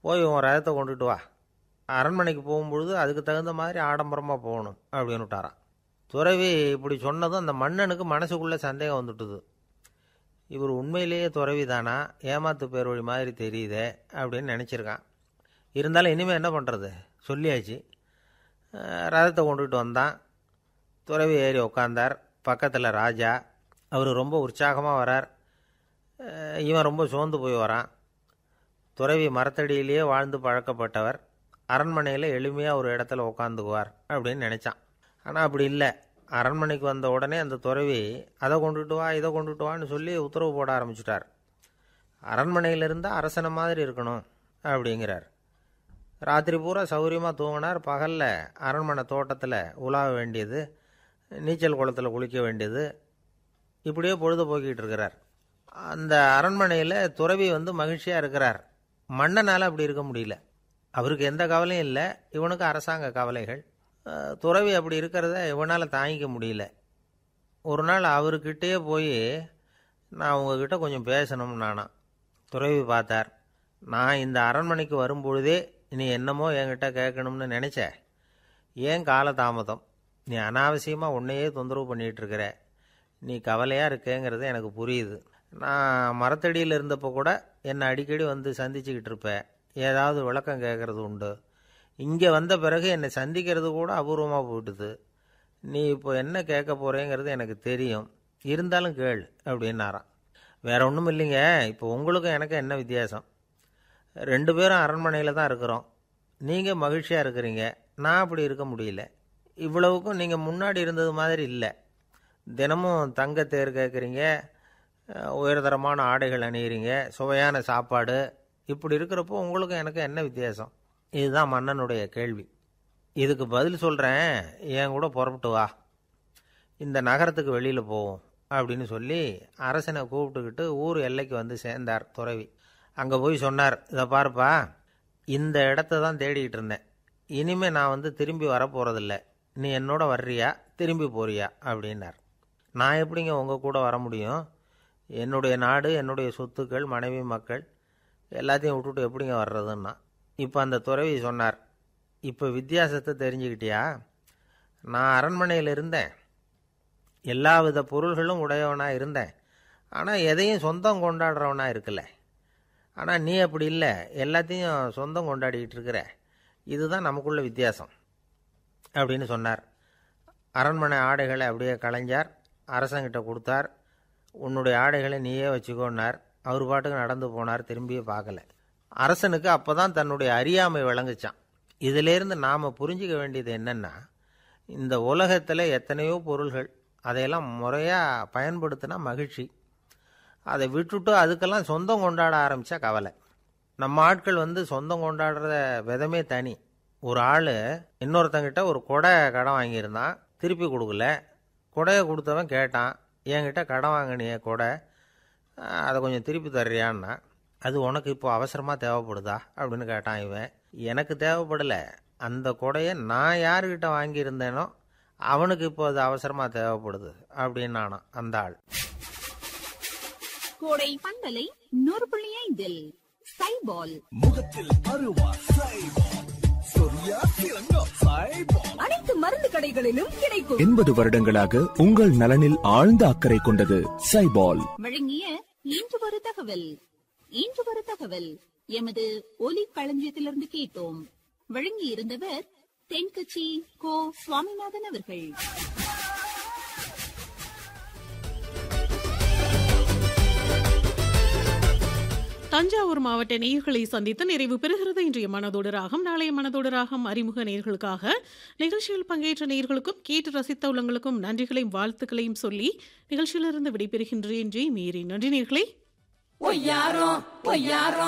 போய் உன் ரதத்தை கொண்டுட்டு வா அரண்மனைக்கு போகும்பொழுது அதுக்கு தகுந்த மாதிரி ஆடம்பரமாக போகணும் அப்படின்னு விட்டாராம் துறவி இப்படி சொன்னதும் அந்த மன்னனுக்கு மனசுக்குள்ளே சந்தேகம் வந்துட்டுது இவர் உண்மையிலேயே துறவி தானா ஏமாத்து பேர் வழி மாதிரி தெரியுதே அப்படின்னு நினச்சிருக்கான் இருந்தாலும் இனிமேல் என்ன பண்ணுறது சொல்லியாச்சு அஹ் ரதத்தை கொண்டுட்டு வந்தான் துறவி ஏறி உக்காந்தார் பக்கத்தில் ராஜா அவர் ரொம்ப உற்சாகமாக வரார் அஹ் இவன் ரொம்ப சோர்ந்து போய் வரான் துறவி மரத்தடியிலேயே வாழ்ந்து பழக்கப்பட்டவர் அரண்மனையில் எளிமையாக ஒரு இடத்துல உட்காந்துக்குவார் அப்படின்னு நினச்சான் ஆனால் அப்படி இல்லை அரண்மனைக்கு வந்த உடனே அந்த துறவி அதை கொண்டுட்டு வா இதை கொண்டுட்டு வான்னு சொல்லி உத்தரவு போட ஆரம்பிச்சிட்டார் அரண்மனையில் இருந்தால் அரசனை மாதிரி இருக்கணும் அப்படிங்கிறார் ராத்திரி பூரா சௌகரியமாக தூங்கினார் பகலில் அரண்மனை தோட்டத்தில் உலாவ வேண்டியது நீச்சல் குளத்தில் குளிக்க வேண்டியது இப்படியே பொழுது போக்கிட்டு இருக்கிறார் அந்த அரண்மனையில் துறவி வந்து மகிழ்ச்சியாக இருக்கிறார் மன்னனால் அப்படி இருக்க முடியல அவருக்கு எந்த கவலையும் இல்லை இவனுக்கு அரசாங்க கவலைகள் அஹ், துறவி அப்படி இருக்கிறத இவனால் தாங்கிக்க முடியல ஒரு நாள் அவர்கிட்டயே போய் நான் உங்ககிட்ட கொஞ்சம் பேசணும் நானா துறவி பார்த்தார் நான் இந்த அரண்மனைக்கு வரும்பொழுதே நீ என்னமோ என்கிட்ட கேட்கணும்னு நினச்ச ஏன் காலதாமதம் நீ அனாவசியமாக உன்னையே தொந்தரவு பண்ணிகிட்டு இருக்கிற நீ கவலையாக இருக்கேங்கிறது எனக்கு புரியுது நான் மரத்தடியில் இருந்தப்போ கூட என்னை அடிக்கடி வந்து சந்திச்சுக்கிட்டு இருப்பேன் ஏதாவது விளக்கம் கேட்குறது உண்டு இங்கே வந்த பிறகு என்னை சந்திக்கிறது கூட அபூர்வமாக போயிட்டுது நீ இப்போ என்ன கேட்க போகிறேங்கிறது எனக்கு தெரியும் இருந்தாலும் கேள் அப்படின்னாராம் வேற ஒன்றும் இல்லைங்க இப்போ உங்களுக்கும் எனக்கு என்ன வித்தியாசம் ரெண்டு பேரும் அரண்மனையில் தான் இருக்கிறோம் நீங்கள் மகிழ்ச்சியாக இருக்கிறீங்க நான் அப்படி இருக்க முடியல இவ்வளவுக்கும் நீங்கள் முன்னாடி இருந்தது மாதிரி இல்லை தினமும் தங்க தேர் கேட்குறீங்க அஹ், உயர்தரமான ஆடைகள் அணியிறீங்க சுவையான சாப்பாடு இப்படி இருக்கிறப்போ உங்களுக்கும் எனக்கு என்ன வித்தியாசம் இதுதான் மன்னனுடைய கேள்வி இதுக்கு பதில் சொல்கிறேன் என் கூட புறப்பட்டு வா இந்த நகரத்துக்கு வெளியில் போவோம் அப்படின்னு சொல்லி அரசனை கூப்பிட்டுக்கிட்டு ஊர் எல்லைக்கு வந்து சேர்ந்தார் துறவி அங்கே போய் சொன்னார் இதை பாருப்பா இந்த இடத்த தான் தேடிக்கிட்டு இருந்தேன் இனிமே நான் வந்து திரும்பி வரப்போகிறதில்ல நீ என்னோட வர்றியா திரும்பி போறியா அப்படின்னார் நான் எப்படிங்க உங்கள் கூட வர முடியும் என்னுடைய நாடு என்னுடைய சொத்துக்கள் மனைவி மக்கள் எல்லாத்தையும் விட்டுட்டு எப்படிங்க வர்றதுன்னா இப்போ அந்த துறவி சொன்னார் இப்போ வித்தியாசத்தை தெரிஞ்சுக்கிட்டியா நான் அரண்மனையில் இருந்தேன் எல்லா வித பொருள்களும் உடையவனாக இருந்தேன் ஆனால் எதையும் சொந்தம் கொண்டாடுறவனா இருக்கல ஆனால் நீ அப்படி இல்லை எல்லாத்தையும் சொந்தம் கொண்டாடிக்கிட்டு இருக்கிற இதுதான் நமக்குள்ள வித்தியாசம் அப்படின்னு சொன்னார் அரண்மனை ஆடைகளை அப்படியே களைஞ்சார் அரசங்கிட்ட கொடுத்தார் உன்னுடைய ஆடைகளை நீயே வச்சுக்கோன்னார் அவர் பாட்டுக்கு நடந்து போனார் திரும்பியே பார்க்கல அரசனுக்கு அப்போ தான் தன்னுடைய அறியாமை விளங்குச்சான் இதிலேருந்து நாம் புரிஞ்சிக்க வேண்டியது என்னென்னா இந்த உலகத்தில் எத்தனையோ பொருள்கள் அதையெல்லாம் முறையாக பயன்படுத்தினா மகிழ்ச்சி அதை விட்டுட்டு அதுக்கெல்லாம் சொந்தம் கொண்டாட ஆரம்பித்தா கவலை நம்ம ஆட்கள் வந்து சொந்தம் கொண்டாடுற விதமே தனி ஒரு ஆள் இன்னொருத்தங்கிட்ட ஒரு கொடை கடன் வாங்கியிருந்தான் திருப்பி கொடுக்கல கொடையை கொடுத்தவன் கேட்டான் என்கிட்ட கடன் வாங்கினிய கொடை அஹ், அதை கொஞ்சம் திருப்பி தர்றியான்னா அது உனக்கு இப்போ அவசரமாக தேவைப்படுதா அப்படின்னு கேட்டான் இவன் எனக்கு தேவைப்படலை அந்த கொடையை நான் யாருக்கிட்ட வாங்கியிருந்தேனோ அவனுக்கு இப்போ அது அவசரமாக தேவைப்படுது அப்படின்னு அந்த ஆள் கோடை பண்பலை நூறு புள்ளி ஐந்தில் சைபால் முகத்தில் அருவா சைபால் சொரியா கிழங்கோ சைபால் அனைத்து மருந்து கடைகளிலும் கிடைக்கும் எண்பது வருடங்களாக உங்கள் நலனில் ஆழ்ந்த அக்கறை கொண்டது சைபால் வழங்கிய இன்று ஒரு தகவல் இன்று ஒரு தகவல் எமது ஒலி களஞ்சியத்திலிருந்து கேட்டோம் வழங்கி இருந்தவர் தென்கட்சி கோ சுவாமிநாதன் அவர்கள் தஞ்சாவூர் மாவட்ட நேயர்களை சந்தித்து நிறைவு பெறுகிறது இன்றைய மனதோடு ராகம் நாளைய மனதோடு ராகம் அறிமுக நேயர்களுக்காக நிகழ்ச்சியில் பங்கேற்ற நேயர்களுக்கும் கேட்டு ரசித்த உள்ளங்களுக்கும் நன்றிகளையும் வாழ்த்துக்களையும் சொல்லி நிகழ்ச்சியிலிருந்து விடைபெறுகின்றேன் ஜெய் மீறி நன்றி நேயர்களே